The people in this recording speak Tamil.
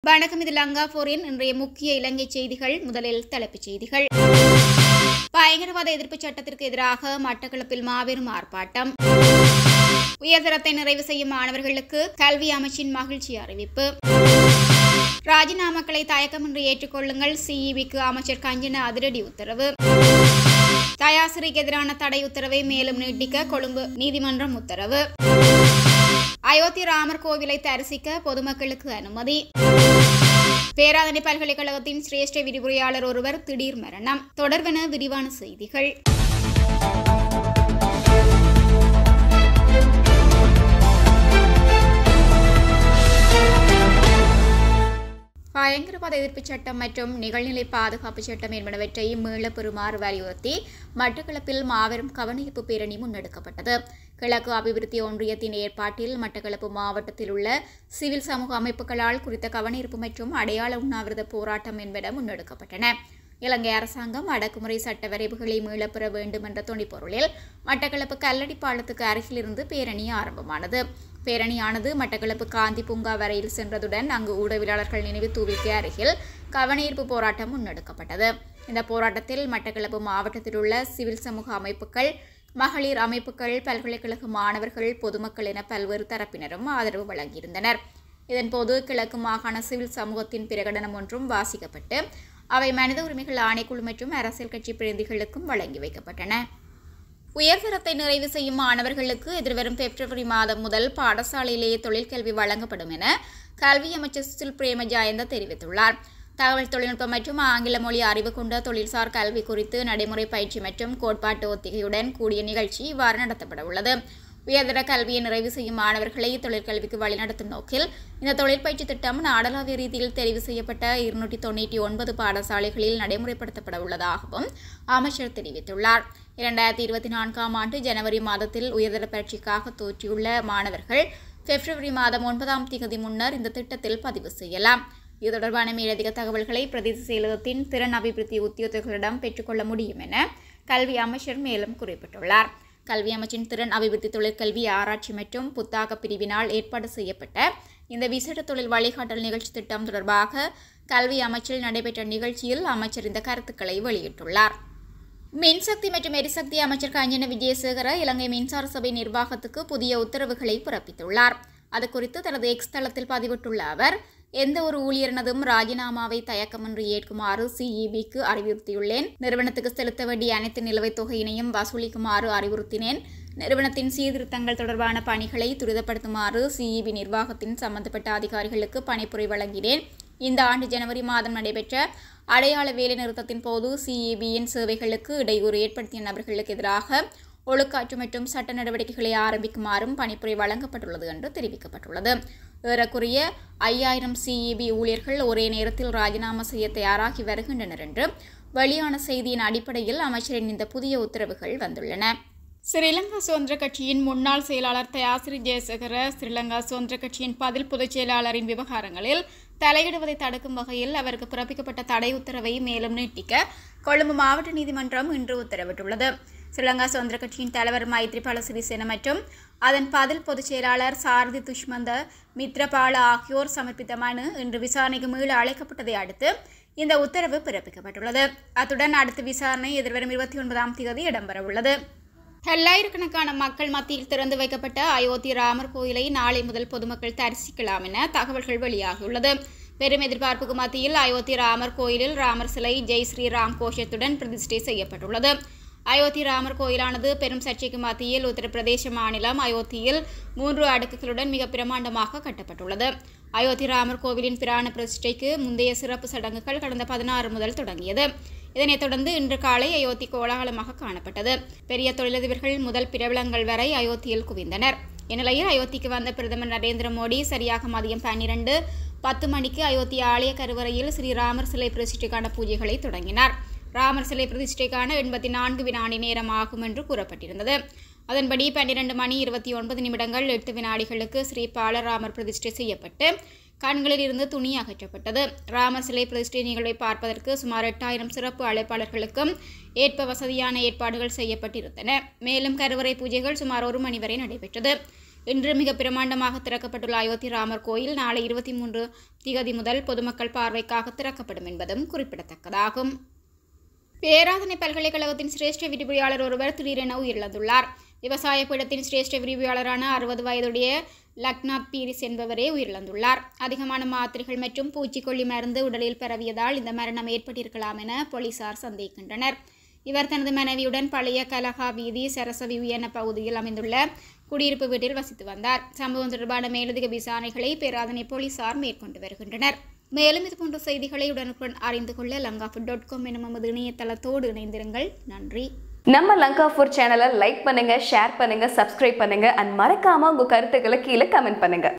வணக்கம் இது லங்கா போரின் இன்றைய முக்கிய இலங்கை செய்திகள் முதலில் தலைப்புச் செய்திகள் பயங்கரவாத எதிர்ப்பு சட்டத்திற்கு எதிராக மட்டக்களப்பில் மாபெரும் ஆர்ப்பாட்டம் உயர்தரத்தை நிறைவு செய்யும் மாணவர்களுக்கு கல்வி அமைச்சின் மகிழ்ச்சி அறிவிப்பு ராஜினாமாக்களை தயக்கமின்றி ஏற்றுக்கொள்ளுங்கள் சிஇபிக்கு அமைச்சர் கஞ்சன அதிரடி உத்தரவு தயாசிரிக்கு எதிரான தடை உத்தரவை மேலும் நீட்டிக்க கொழும்பு நீதிமன்றம் உத்தரவு அயோத்தி ராமர் கோவிலை தரிசிக்க பொதுமக்களுக்கு அனுமதி பேராதனை பல்கலைக்கழகத்தின் சிரேஷ்ட விரிவுரையாளர் ஒருவர் திடீர் மரணம் தொடர்பென விரிவான செய்திகள் பயங்கரவாத எதிர்ப்பு சட்டம் மற்றும் நிகழ்நிலை பாதுகாப்பு சட்டம் என்பனவற்றை மீள பெறுமாறு வலியுறுத்தி மட்டக்களப்பில் மாபெரும் கவனஈர்ப்பு பேரணி முன்னெடுக்கப்பட்டது கிழக்கு அபிவிருத்தி ஒன்றியத்தின் ஏற்பாட்டில் மட்டக்களப்பு மாவட்டத்தில் உள்ள சிவில் சமூக அமைப்புகளால் குறித்த கவனஈர்ப்பு மற்றும் அடையாள உண்ணாவிரத போராட்டம் என்பன முன்னெடுக்கப்பட்டன இலங்கை அரசாங்கம் அடக்குமுறை சட்ட வரைவுகளை மீளப்பெற வேண்டும் என்ற துணிப்பொருளில் மட்டக்களப்பு கல்லடி பாலத்துக்கு அருகிலிருந்து பேரணி ஆரம்பமானது பேரணியானது மட்டக்களப்பு காந்தி பூங்கா வரையில் சென்றதுடன் அங்கு ஊடகவியலாளர்கள் நினைவு தூவிக்கு அருகில் கவனஈர்ப்பு போராட்டம் முன்னெடுக்கப்பட்டது இந்த போராட்டத்தில் மட்டக்களப்பு மாவட்டத்தில் உள்ள சிவில் சமூக அமைப்புகள் மகளிர் அமைப்புகள் பல்கலைக்கழக மாணவர்கள் பொதுமக்கள் என பல்வேறு தரப்பினரும் ஆதரவு வழங்கியிருந்தனர் இதன்போது கிழக்கு மாகாண சிவில் சமூகத்தின் பிரகடனம் ஒன்றும் வாசிக்கப்பட்டு அவை மனித உரிமைகள் ஆணைக்குழு மற்றும் அரசியல் கட்சி பிரதிநிதிகளுக்கும் வழங்கி வைக்கப்பட்டன உயர்தரத்தை நிறைவு செய்யும் மாணவர்களுக்கு எதிர்வரும் பிப்ரவரி மாதம் முதல் பாடசாலையிலேயே தொழிற்கல்வி வழங்கப்படும் என கல்வி அமைச்சர் சுசில் பிரேம ஜாயந்த தெரிவித்துள்ளார் தகவல் தொழில்நுட்பம் மற்றும் ஆங்கில மொழி அறிவு கொண்ட தொழில்சார் கல்வி குறித்து நடைமுறை பயிற்சி மற்றும் கோட்பாட்டு ஒத்திகையுடன் கூடிய நிகழ்ச்சி இவ்வாறு நடத்தப்பட உள்ளது உயர்தர கல்வியை நிறைவு செய்யும் மாணவர்களை தொழிற்கல்விக்கு வழிநடத்தும் நோக்கில் இந்த தொழிற்பயிற்சி திட்டம் நாடளாவிய ரீதியில் தெரிவு செய்யப்பட்ட இருநூற்றி தொண்ணூற்றி ஒன்பது பாடசாலைகளில் நடைமுறைப்படுத்தப்பட உள்ளதாகவும் அமைச்சர் தெரிவித்துள்ளார் இரண்டாயிரத்தி இருபத்தி நான்காம் ஆண்டு ஜனவரி மாதத்தில் உயர்தர பரீட்சைக்காக தோற்றியுள்ள மாணவர்கள் பிப்ரவரி மாதம் ஒன்பதாம் தேதி முன்னர் இந்த திட்டத்தில் பதிவு செய்யலாம் இது தொடர்பான மேலதிக தகவல்களை பிரதேச செயலகத்தின் திறன் அபிவிருத்தி உத்தியோகர்களிடம் பெற்றுக்கொள்ள முடியும் என கல்வி அமைச்சர் மேலும் குறிப்பிட்டுள்ளார் கல்வி அமைச்சின் திறன் அபிவிருத்தி தொழிற்கல்வி ஆராய்ச்சி மற்றும் புத்தாக்க பிரிவினால் ஏற்பாடு செய்யப்பட்ட இந்த விசேட தொழில் வழிகாட்டல் நிகழ்ச்சி திட்டம் தொடர்பாக கல்வி அமைச்சில் நடைபெற்ற நிகழ்ச்சியில் அமைச்சர் இந்த கருத்துக்களை வெளியிட்டுள்ளார் மின்சக்தி மற்றும் எரிசக்தி அமைச்சர் கஞ்சன விஜயசேகர இலங்கை மின்சார சபை நிர்வாகத்துக்கு புதிய உத்தரவுகளை பிறப்பித்துள்ளார் அது குறித்து தனது எக்ஸ் தளத்தில் பதிவிட்டுள்ள அவர் எந்த ஒரு ஊழியரினதும் ராஜினாமாவை தயக்கமின்றி ஏற்குமாறு சிஇபிக்கு அறிவுறுத்தியுள்ளேன் நிறுவனத்துக்கு செலுத்த வேண்டிய அனைத்து நிலுவைத் தொகையினையும் வசூலிக்குமாறு அறிவுறுத்தினேன் நிறுவனத்தின் சீர்திருத்தங்கள் தொடர்பான பணிகளை துரிதப்படுத்துமாறு சிஇபி நிர்வாகத்தின் சம்பந்தப்பட்ட அதிகாரிகளுக்கு பணிப்புரை வழங்கினேன் இந்த ஆண்டு ஜனவரி மாதம் நடைபெற்ற அடையாள வேலை நிறுத்தத்தின் போது சிஇபியின் சேவைகளுக்கு இடையூறு ஏற்படுத்திய நபர்களுக்கு எதிராக ஒழுக்காற்று மற்றும் சட்ட நடவடிக்கைகளை ஆரம்பிக்குமாறும் பணிப்புரை வழங்கப்பட்டுள்ளது என்று தெரிவிக்கப்பட்டுள்ளது ஏறக்குறைய ஐயாயிரம் சிஇபி ஊழியர்கள் ஒரே நேரத்தில் ராஜினாமா செய்ய தயாராகி வருகின்றனர் என்று வெளியான செய்தியின் அடிப்படையில் அமைச்சரின் இந்த புதிய உத்தரவுகள் வந்துள்ளன ஸ்ரீலங்கா சுதந்திர கட்சியின் முன்னாள் செயலாளர் தயாசிரி ஜெயசேகர ஸ்ரீலங்கா சுதந்திர கட்சியின் பதில் பொதுச் செயலாளரின் விவகாரங்களில் தலையிடுவதை தடுக்கும் வகையில் அவருக்கு பிறப்பிக்கப்பட்ட தடை உத்தரவை மேலும் நீட்டிக்க கொழும்பு மாவட்ட நீதிமன்றம் இன்று உத்தரவிட்டுள்ளது ஸ்ரீலங்கா சுதந்திர கட்சியின் தலைவர் மைத்ரிபால சிறிசேன மற்றும் அதன் பதில் பொதுச் செயலாளர் சாரதி துஷ்மந்த மித்ரபால ஆகியோர் சமர்ப்பித்த மனு இன்று விசாரணைக்கு மீள அழைக்கப்பட்டதை அடுத்து இந்த உத்தரவு பிறப்பிக்கப்பட்டுள்ளது அத்துடன் அடுத்த விசாரணை எதிர்வரும் இருபத்தி ஒன்பதாம் தேதி இடம்பெறவுள்ளது பல்லாயிரக்கணக்கான மக்கள் மத்தியில் திறந்து வைக்கப்பட்ட அயோத்தி ராமர் கோயிலை நாளை முதல் பொதுமக்கள் தரிசிக்கலாம் என தகவல்கள் வெளியாகியுள்ளது பெரும் எதிர்பார்ப்புக்கு மத்தியில் அயோத்தி ராமர் கோயிலில் ராமர் சிலை ஜெய் ஸ்ரீராம் கோஷத்துடன் பிரதிஷ்டை செய்யப்பட்டுள்ளது அயோத்தி ராமர் கோயிலானது பெரும் சர்ச்சைக்கு மத்தியில் உத்தரப்பிரதேச மாநிலம் அயோத்தியில் மூன்று அடுக்குகளுடன் மிக பிரமாண்டமாக கட்டப்பட்டுள்ளது அயோத்தி ராமர் கோவிலின் பிராண பிரதிஷ்டைக்கு முந்தைய சிறப்பு சடங்குகள் கடந்த பதினாறு முதல் தொடங்கியது இதனைத் தொடர்ந்து இன்று காலை அயோத்தி கோலாகலமாக காணப்பட்டது பெரிய தொழிலதிபர்கள் முதல் பிரபலங்கள் வரை அயோத்தியில் குவிந்தனர் இந்நிலையில் அயோத்திக்கு வந்த பிரதமர் நரேந்திர மோடி சரியாக மதியம் பன்னிரண்டு பத்து மணிக்கு அயோத்தி ஆலய கருவறையில் ஸ்ரீராமர் சிலை பிரதிஷ்டைக்கான பூஜைகளை தொடங்கினார் ராமர் சிலை பிரதிஷ்டைக்கான எண்பத்தி நான்கு வினாடி நேரம் ஆகும் என்று கூறப்பட்டிருந்தது அதன்படி பன்னிரண்டு மணி இருபத்தி ஒன்பது நிமிடங்கள் எட்டு வினாடிகளுக்கு ஸ்ரீ பாலராமர் பிரதிஷ்டை செய்யப்பட்டு கண்களில் இருந்து துணி அகற்றப்பட்டது ராமர் சிலை பிரதிஷ்டை நிகழ்வை பார்ப்பதற்கு சுமார் எட்டாயிரம் சிறப்பு அழைப்பாளர்களுக்கும் ஏற்ப வசதியான ஏற்பாடுகள் செய்யப்பட்டிருந்தன மேலும் கருவறை பூஜைகள் சுமார் ஒரு மணி வரை நடைபெற்றது இன்று மிக பிரமாண்டமாக திறக்கப்பட்டுள்ள அயோத்தி ராமர் கோயில் நாளை இருபத்தி மூன்று திகதி முதல் பொதுமக்கள் பார்வைக்காக திறக்கப்படும் என்பதும் குறிப்பிடத்தக்கதாகும் பேராதனை பல்கலைக்கழகத்தின் சிரேஷ்ட விரிவுரையாளர் ஒருவர் திடீரென உயிரிழந்துள்ளார் விவசாய பீடத்தின் சிரேஷ்ட விரிவுரையாளரான அறுபது வயதுடைய லக்நாத் பீரிஸ் என்பவரே உயிரிழந்துள்ளார் அதிகமான மாத்திரைகள் மற்றும் பூச்சிக்கொல்லி மருந்து உடலில் பரவியதால் இந்த மரணம் ஏற்பட்டிருக்கலாம் என போலீசார் சந்தேகிக்கின்றனர் இவர் தனது மனைவியுடன் பழைய கலகா வீதி சரசவி என பகுதியில் அமைந்துள்ள குடியிருப்பு வீட்டில் வசித்து வந்தார் சம்பவம் தொடர்பான மேலதிக விசாரணைகளை பேராதனை போலீசார் மேற்கொண்டு வருகின்றனர் மேலும் இதுபோன்ற செய்திகளை உடனுக்குடன் அறிந்து கொள்ள லங்காஃபுட் டாட் காம் எனும் நமது இணையதளத்தோடு இணைந்திருங்கள் நன்றி நம்ம லங்கா ஃபுட் சேனலை லைக் பண்ணுங்க ஷேர் பண்ணுங்க சப்ஸ்கிரைப் பண்ணுங்க அண்ட் மறக்காம உங்க கருத்துக்களை கீழே கமெண்ட் பண்ணுங்க